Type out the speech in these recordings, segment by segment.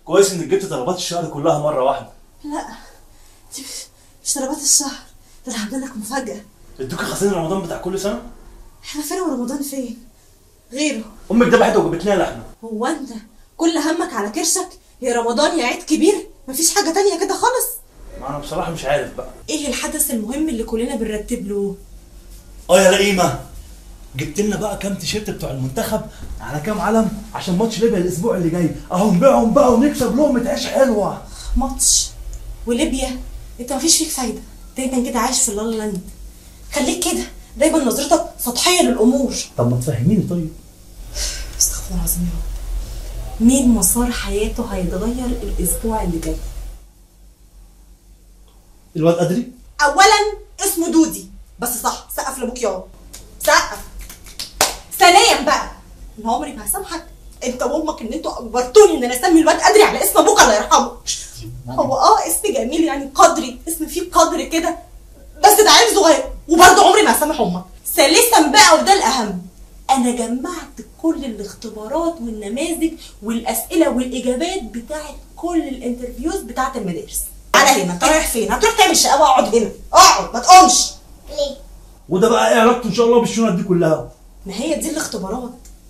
كويس انك جبت طلبات الشهر كلها مره واحده لا دي مش- مش طلبات الشهر ده انا عامله لك مفاجاه ادوك خزين رمضان بتاع كل سنه احنا فين ورمضان فين غيره امك ذبحت وجابت لنا لحمه هو انت كل همك على كرشك يا رمضان يا عيد كبير مفيش حاجه تانية كده خالص ما انا بصراحه مش عارف بقى ايه الحدث المهم اللي كلنا بنرتب له اه يا رقيمه جبت لنا بقى كام تيشيرت بتوع المنتخب على كام علم عشان ماتش ليبيا الاسبوع اللي جاي اهو نبيعهم بقى ونكسب لقمه عيش حلوه ماتش وليبيا انت مفيش فيك فايده دايما كده عايش في اللالا لاند خليك كده دايما نظرتك سطحيه للامور طب ما تفهميني طيب استغفر الله العظيم يا رب مين مسار حياته هيتغير الاسبوع اللي جاي الواد ادري اولا اسمه دودي بس صح سقف لابوك يابا سقف ثانيا بقى انا عمري ما هسامحك انت وامك ان انتوا اجبرتوني ان انا اسمي الواد قدري على اسم ابوك الله يرحمه هو اه اسم جميل يعني قدري اسم فيه قدر كده بس ده عيل صغير وبرضه عمري ما هسامح امك ثالثا بقى وده الاهم انا جمعت كل الاختبارات والنماذج والاسئله والاجابات بتاعت كل الانترفيوز بتاعت المدارس على هنا انت رايح فين هتروح تعمل شقاوه اقعد هنا اقعد ما تقومش ليه؟ وده بقى ايه علاقته ان شاء الله بالشنط دي كلها ما هي دي الاختبارات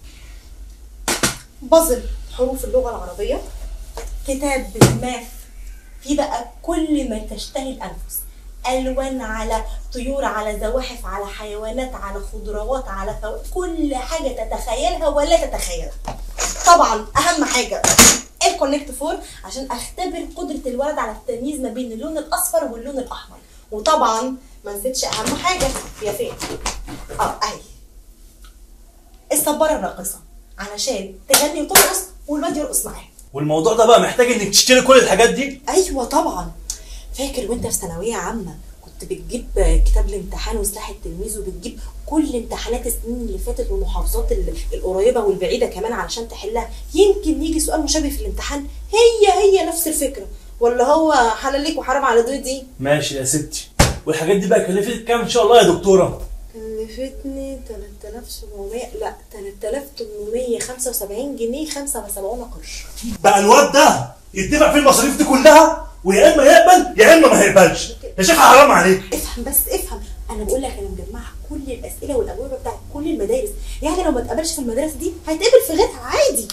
بازل حروف اللغة العربية كتاب بالماث في بقى كل ما تشتهي الأنفس ألوان على طيور على زواحف على حيوانات على خضروات على فواكه كل حاجة تتخيلها ولا تتخيلها طبعا أهم حاجة الكونكت فور عشان أختبر قدرة الولد على التمييز ما بين اللون الأصفر واللون الأحمر وطبعا ما نسيتش أهم حاجة هي فين؟ اه أهي الصبارة الراقصة علشان تغني وترقص والواد يرقص معاها والموضوع ده بقى محتاج انك تشتري كل الحاجات دي ايوه طبعا فاكر وانت في ثانويه عامه كنت بتجيب كتاب الامتحان وسلاح التلميذ وبتجيب كل امتحانات السنين اللي فاتت والمحافظات ال- القريبه والبعيده كمان علشان تحلها يمكن يجي سؤال مشابه في الامتحان هي هي نفس الفكره ولا هو حلال ليك وحرام على دودي ماشي يا ستي والحاجات دي بقى كلفتك كام ان شاء الله يا دكتوره كلفتني 3700 لا 3875 جنيه 75 قرش بقى الواد ده يدفع فيه المصاريف دي كلها ويا اما يقبل يا اما ما يقبلش يا شيخ حرام عليك افهم بس افهم انا بقول لك انا مجمعه كل الاسئله والاجوبه بتاعت كل المدارس يعني لو ما اتقبلش في المدارس دي هيتقبل في غيرها عادي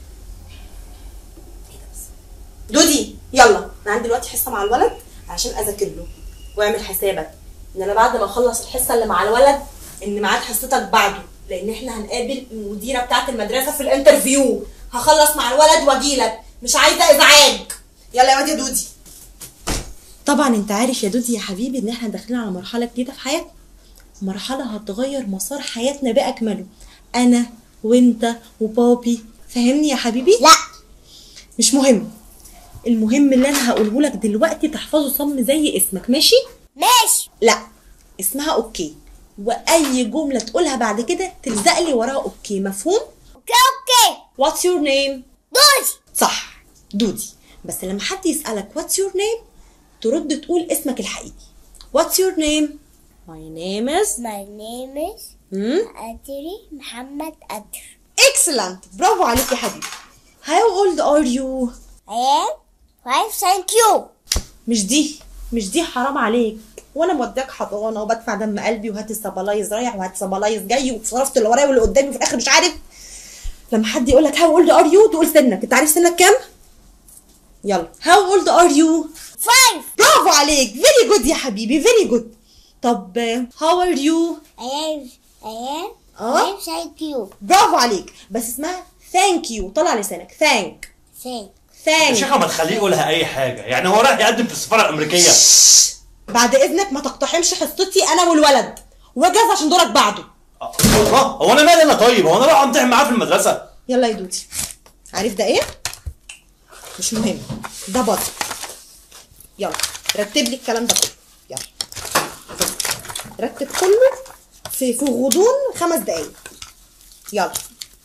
ايه ده بس؟ دودي يلا انا عندي دلوقتي حصه مع الولد عشان اذاكر له واعمل حسابك ان انا بعد ما اخلص الحصه اللي مع الولد ان ميعاد حصتك بعده لان احنا هنقابل المديره بتاعت المدرسه في الانترفيو هخلص مع الولد واجيلك مش عايزه ازعاج يلا يا واد يا دودي طبعا انت عارف يا دودي يا حبيبي ان احنا داخلين على مرحله جديده في حياتنا مرحله هتغير مسار حياتنا باكمله انا وانت وبابي فاهمني يا حبيبي لا مش مهم المهم اللي انا هقوله لك دلوقتي تحفظه صم زي اسمك ماشي ماشي لا اسمها اوكي واي جمله تقولها بعد كده تلزق لي وراها اوكي مفهوم اوكي اوكي واتس يور نيم دوج صح دودي بس لما حد يسألك what's your name ترد تقول اسمك الحقيقي what's your name my name is My name is hmm? أدري محمد أدر excellent برافو عليك يا حبيبي how old are you I am five thank you مش دي مش دي حرام عليك وانا موديك حضانه وبدفع دم قلبي وهات السبلايز رايح وهات السبلايز جاي وصرفت اللي ورايا واللي قدامي وفي الاخر مش عارف لما حد يقول لك هاو اولد ار يو تقول سنك انت عارف سنك كام يلا هاو اولد ار يو five برافو عليك فيري جود يا حبيبي فيري جود طب هاو ار يو I am I am آه. five thank you برافو عليك بس اسمها ثانك يو طلع لسانك ثانك thank يا ثانك شيخه ما تخليه يقولها اي حاجه يعني هو رايح يقدم في السفاره الامريكيه بعد اذنك ما تقتحمش حصتي انا والولد واجهز عشان دورك بعده الله هو انا مالي انا طيب هو انا رايح امتحن معاه في المدرسه يلا يا دودي عارف ده ايه مش مهم ده بطل يلا رتب لي الكلام ده كله يلا رتب كله في في غضون خمس دقايق يلا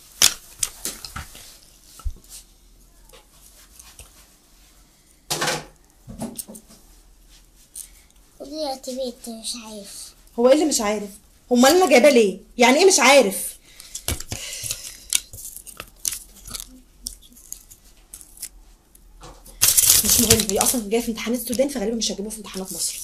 قولي رتبت مش عارف هو ايه اللي مش عارف امال انا جايباه ليه يعني ايه مش عارف مش مهم هي اصلا جايه في امتحانات السودان فغالبا مش هجيبوها في امتحانات مصر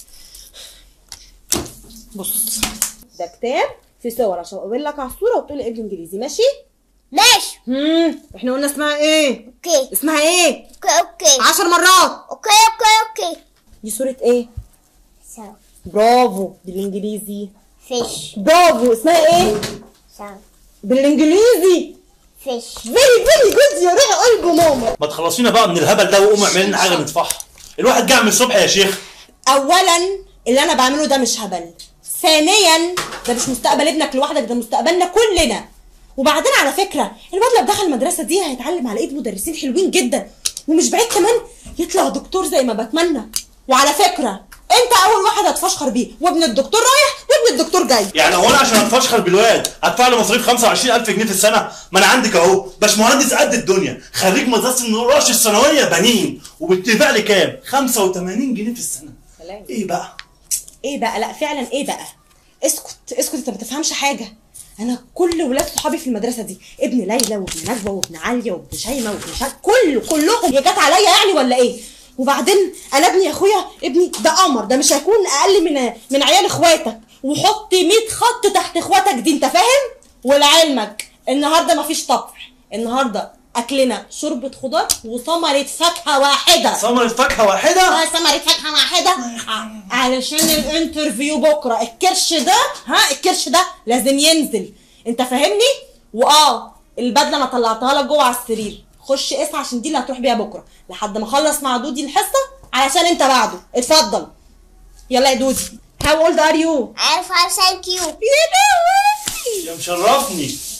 بص ده كتاب في صور عشان اقول لك على الصوره وتقول لي بالانجليزي ماشي ماشي امم احنا قلنا اسمها ايه اوكي اسمها ايه اوكي اوكي عشر مرات اوكي اوكي اوكي دي صوره ايه سو برافو بالانجليزي فيش برافو اسمها ايه سو بالانجليزي فيش فيري فيري جود يا روح قلب ماما ما تخلصينا بقى من الهبل ده وقوم اعمل لنا حاجه نطفحها الواحد جاع من الصبح يا شيخ اولا اللي انا بعمله ده مش هبل ثانيا ده مش مستقبل ابنك لوحدك ده مستقبلنا كلنا وبعدين على فكره الواد لو دخل المدرسه دي هيتعلم على ايد مدرسين حلوين جدا ومش بعيد كمان يطلع دكتور زي ما بتمنى وعلى فكره انت اول واحد هتفشخر بيه وابن الدكتور رايح وابن الدكتور جاي يعني هو انا عشان اتفشخر بالواد هدفع له مصاريف 25000 جنيه في السنه ما انا عندك اهو باشمهندس قد الدنيا خريج مدرسه النقاش الثانويه بنين وبتدفع لي كام 85 جنيه في السنه سلام. ايه بقى ايه بقى لا فعلا ايه بقى اسكت اسكت انت ما تفهمش حاجه انا كل ولاد صحابي في المدرسه دي ابن ليلى وابن نجوى وابن عليا وابن شيماء وابن شا كل كلهم يا جت عليا يعني ولا ايه وبعدين انا ابني يا اخويا ابني ده قمر ده مش هيكون اقل من من عيال اخواتك وحط 100 خط تحت اخواتك دي انت فاهم ولعلمك النهارده مفيش طبخ النهارده اكلنا شوربه خضار وثمره فاكهه واحده ثمرة فاكهه واحده اه ثمرة فاكهة واحدة ع- علشان الانترفيو بكرة الكرش ده ها الكرش ده لازم ينزل انت فاهمني واه البدلة انا طلعتها لك جوه على السرير خش قيس عشان دي اللي هتروح بيها بكرة لحد ما اخلص مع دودي الحصة علشان انت بعده اتفضل يلا يا دودي How old are you؟ عارف عارف ثانك يو يا لهوي يا مشرفني